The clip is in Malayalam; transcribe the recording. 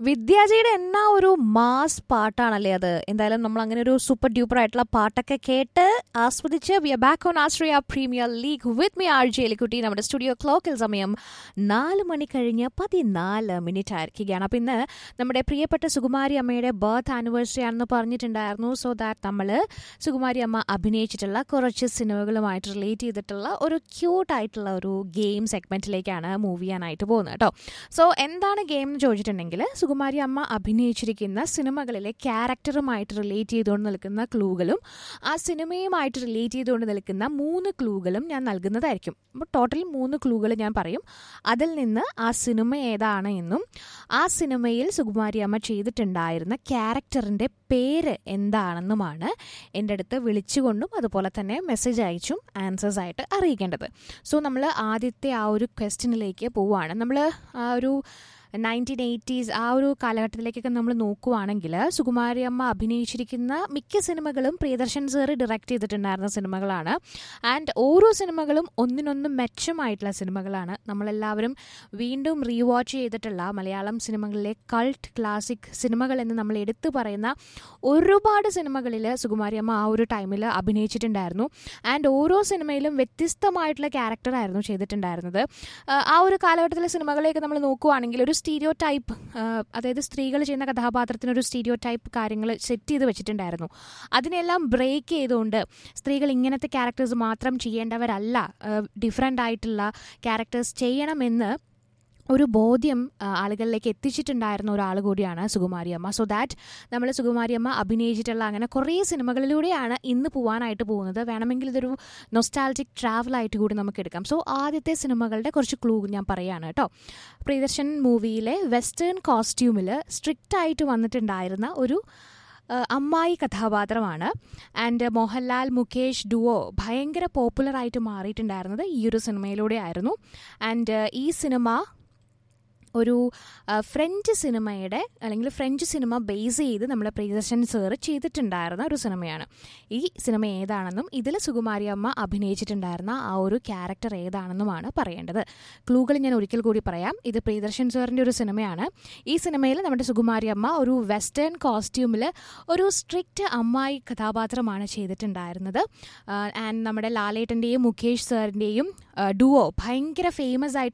വിദ്യാജിയുടെ എന്നാ ഒരു മാസ് പാട്ടാണല്ലേ അത് എന്തായാലും നമ്മൾ അങ്ങനെ ഒരു സൂപ്പർ ഡ്യൂപ്പർ ആയിട്ടുള്ള പാട്ടൊക്കെ കേട്ട് ആസ്വദിച്ച് we are back on Austria Premier League with me R ജയിലിക്കുട്ടി നമ്മുടെ സ്റ്റുഡിയോ ക്ലോക്കിൽ സമയം നാല് മണി കഴിഞ്ഞ് പതിനാല് മിനിറ്റ് ആയിരിക്കുകയാണ് അപ്പം ഇന്ന് നമ്മുടെ പ്രിയപ്പെട്ട സുകുമാരി അമ്മയുടെ ബർത്ത് ആനിവേഴ്സറി ആണെന്ന് പറഞ്ഞിട്ടുണ്ടായിരുന്നു സോ ദാറ്റ് നമ്മൾ സുകുമാരി അമ്മ അഭിനയിച്ചിട്ടുള്ള കുറച്ച് സിനിമകളുമായിട്ട് റിലേറ്റ് ചെയ്തിട്ടുള്ള ഒരു ക്യൂട്ടായിട്ടുള്ള ഒരു ഗെയിം സെഗ്മെന്റിലേക്കാണ് മൂവ് ചെയ്യാനായിട്ട് പോകുന്നത് കേട്ടോ സോ എന്താണ് ഗെയിം എന്ന് ചോദിച്ചിട്ടുണ്ടെങ്കിൽ സുകുമാരി അമ്മ അഭിനയിച്ചിരിക്കുന്ന സിനിമകളിലെ ക്യാരക്ടറുമായിട്ട് റിലേറ്റ് ചെയ്തുകൊണ്ട് നിൽക്കുന്ന ക്ലൂകളും ആ സിനിമയുമായിട്ട് റിലേറ്റ് ചെയ്തുകൊണ്ട് നിൽക്കുന്ന മൂന്ന് ക്ലൂകളും ഞാൻ നൽകുന്നതായിരിക്കും അപ്പോൾ ടോട്ടൽ മൂന്ന് ക്ലൂകൾ ഞാൻ പറയും അതിൽ നിന്ന് ആ സിനിമ ഏതാണ് എന്നും ആ സിനിമയിൽ സുകുമാരി അമ്മ ചെയ്തിട്ടുണ്ടായിരുന്ന ക്യാരക്ടറിൻ്റെ പേര് എന്താണെന്നുമാണ് എൻ്റെ അടുത്ത് വിളിച്ചുകൊണ്ടും അതുപോലെ തന്നെ മെസ്സേജ് അയച്ചും ആൻസേഴ്സ് ആയിട്ട് അറിയിക്കേണ്ടത് സോ നമ്മൾ ആദ്യത്തെ ആ ഒരു ക്വസ്റ്റ്യനിലേക്ക് പോവുകയാണ് നമ്മൾ ആ ഒരു നയൻറ്റീൻ എയ്റ്റീസ് ആ ഒരു കാലഘട്ടത്തിലേക്കൊക്കെ നമ്മൾ നോക്കുവാണെങ്കിൽ സുകുമാരി അമ്മ അഭിനയിച്ചിരിക്കുന്ന മിക്ക സിനിമകളും പ്രിയദർശൻ സാറ് ഡയറക്റ്റ് ചെയ്തിട്ടുണ്ടായിരുന്ന സിനിമകളാണ് ആൻഡ് ഓരോ സിനിമകളും ഒന്നിനൊന്ന് മെച്ചമായിട്ടുള്ള സിനിമകളാണ് നമ്മളെല്ലാവരും വീണ്ടും റീവാച്ച് ചെയ്തിട്ടുള്ള മലയാളം സിനിമകളിലെ കൾട്ട് ക്ലാസിക് സിനിമകൾ എന്ന് നമ്മൾ എടുത്തു പറയുന്ന ഒരുപാട് സിനിമകളിൽ സുകുമാരി അമ്മ ആ ഒരു ടൈമിൽ അഭിനയിച്ചിട്ടുണ്ടായിരുന്നു ആൻഡ് ഓരോ സിനിമയിലും വ്യത്യസ്തമായിട്ടുള്ള ക്യാരക്ടറായിരുന്നു ചെയ്തിട്ടുണ്ടായിരുന്നത് ആ ഒരു കാലഘട്ടത്തിലെ സിനിമകളെയൊക്കെ നമ്മൾ നോക്കുവാണെങ്കിൽ ഒരു സ്റ്റീരിയോ ടൈപ്പ് അതായത് സ്ത്രീകൾ ചെയ്യുന്ന കഥാപാത്രത്തിന് ഒരു സ്റ്റീരിയോ ടൈപ്പ് കാര്യങ്ങൾ സെറ്റ് ചെയ്ത് വെച്ചിട്ടുണ്ടായിരുന്നു അതിനെല്ലാം ബ്രേക്ക് ചെയ്തുകൊണ്ട് സ്ത്രീകൾ ഇങ്ങനത്തെ ക്യാരക്ടേഴ്സ് മാത്രം ചെയ്യേണ്ടവരല്ല ഡിഫറെൻ്റ് ആയിട്ടുള്ള ക്യാരക്ടേഴ്സ് ചെയ്യണമെന്ന് ഒരു ബോധ്യം ആളുകളിലേക്ക് എത്തിച്ചിട്ടുണ്ടായിരുന്ന ഒരാൾ കൂടിയാണ് സുകുമാരി അമ്മ സോ ദാറ്റ് നമ്മൾ സുകുമാരി അമ്മ അഭിനയിച്ചിട്ടുള്ള അങ്ങനെ കുറേ സിനിമകളിലൂടെയാണ് ഇന്ന് പോകാനായിട്ട് പോകുന്നത് വേണമെങ്കിൽ ഇതൊരു നൊസ്റ്റാൾജിക് ട്രാവലായിട്ട് കൂടി നമുക്ക് എടുക്കാം സോ ആദ്യത്തെ സിനിമകളുടെ കുറച്ച് ക്ലൂ ഞാൻ പറയുകയാണ് കേട്ടോ പ്രിയദർശൻ മൂവിയിലെ വെസ്റ്റേൺ കോസ്റ്റ്യൂമിൽ സ്ട്രിക്റ്റ് ആയിട്ട് വന്നിട്ടുണ്ടായിരുന്ന ഒരു അമ്മായി കഥാപാത്രമാണ് ആൻഡ് മോഹൻലാൽ മുകേഷ് ഡുവോ ഭയങ്കര പോപ്പുലറായിട്ട് മാറിയിട്ടുണ്ടായിരുന്നത് ഈ ഒരു സിനിമയിലൂടെ ആയിരുന്നു ആൻഡ് ഈ സിനിമ ഒരു ഫ്രഞ്ച് സിനിമയുടെ അല്ലെങ്കിൽ ഫ്രഞ്ച് സിനിമ ബേസ് ചെയ്ത് നമ്മുടെ പ്രിയദർശൻ സാറ് ചെയ്തിട്ടുണ്ടായിരുന്ന ഒരു സിനിമയാണ് ഈ സിനിമ ഏതാണെന്നും ഇതിൽ സുകുമാരി അമ്മ അഭിനയിച്ചിട്ടുണ്ടായിരുന്ന ആ ഒരു ക്യാരക്ടർ ഏതാണെന്നുമാണ് പറയേണ്ടത് ക്ലൂകൾ ഞാൻ ഒരിക്കൽ കൂടി പറയാം ഇത് പ്രിയദർശൻ സാറിൻ്റെ ഒരു സിനിമയാണ് ഈ സിനിമയിൽ നമ്മുടെ സുകുമാരി അമ്മ ഒരു വെസ്റ്റേൺ കോസ്റ്റ്യൂമിൽ ഒരു സ്ട്രിക്റ്റ് അമ്മായി കഥാപാത്രമാണ് ചെയ്തിട്ടുണ്ടായിരുന്നത് ആൻഡ് നമ്മുടെ ലാലേട്ടൻ്റെയും മുകേഷ് സാറിൻ്റെയും ഡുവോ ഭയങ്കര ഫേമസ് ആയിട്ട്